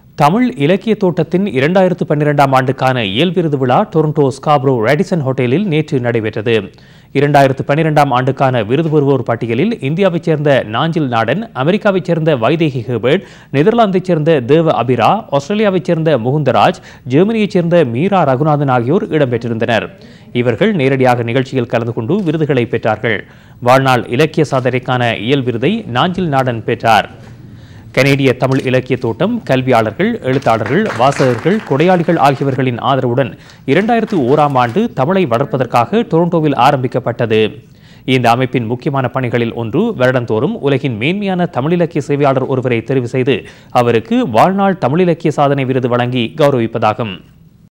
தமிழ் இலக்கிய தோட்டத்தின் இரண்டாயிரத்து பன்னிரெண்டாம் ஆண்டுக்கான இயல் விருது விழா டொரண்டோ ஸ்காப்ரோ ரேடிசன் ஹோட்டலில் நேற்று நடைபெற்றது இரண்டாயிரத்து பன்னிரெண்டாம் ஆண்டுக்கான விருது பெறுவோர் பட்டியலில் இந்தியாவைச் சேர்ந்த நாஞ்சில் நாடன் அமெரிக்காவைச் சேர்ந்த வைதேகி ஹெபர்ட் நெதர்லாந்தைச் சேர்ந்த தேவ அபிரா ஆஸ்திரேலியாவைச் சேர்ந்த முகுந்தராஜ் ஜெர்மனியைச் சேர்ந்த மீரா ரகுநாதன் ஆகியோர் இடம்பெற்றிருந்தனர் இவர்கள் நேரடியாக நிகழ்ச்சியில் கலந்து கொண்டு விருதுகளை பெற்றார்கள் வாழ்நாள் இலக்கிய சாதனைக்கான இயல் விருதை நாஞ்சில் நாடன் பெற்றார் கனேடிய தமிழ் இலக்கிய தோட்டம் கல்வியாளர்கள் எழுத்தாளர்கள் வாசகர்கள் கொடையாளிகள் ஆகியவர்களின் ஆதரவுடன் இரண்டாயிரத்து ஓராம் ஆண்டு தமிழை வளர்ப்பதற்காக டொரண்டோவில் ஆரம்பிக்கப்பட்டது இந்த அமைப்பின் முக்கியமான பணிகளில் ஒன்று வருடந்தோறும் உலகின் மேன்மையான தமிழிலக்கிய சேவையாளர் ஒருவரை தெரிவு செய்து அவருக்கு வாழ்நாள் தமிழிலக்கிய சாதனை விருது வழங்கி கௌரவிப்பதாகும்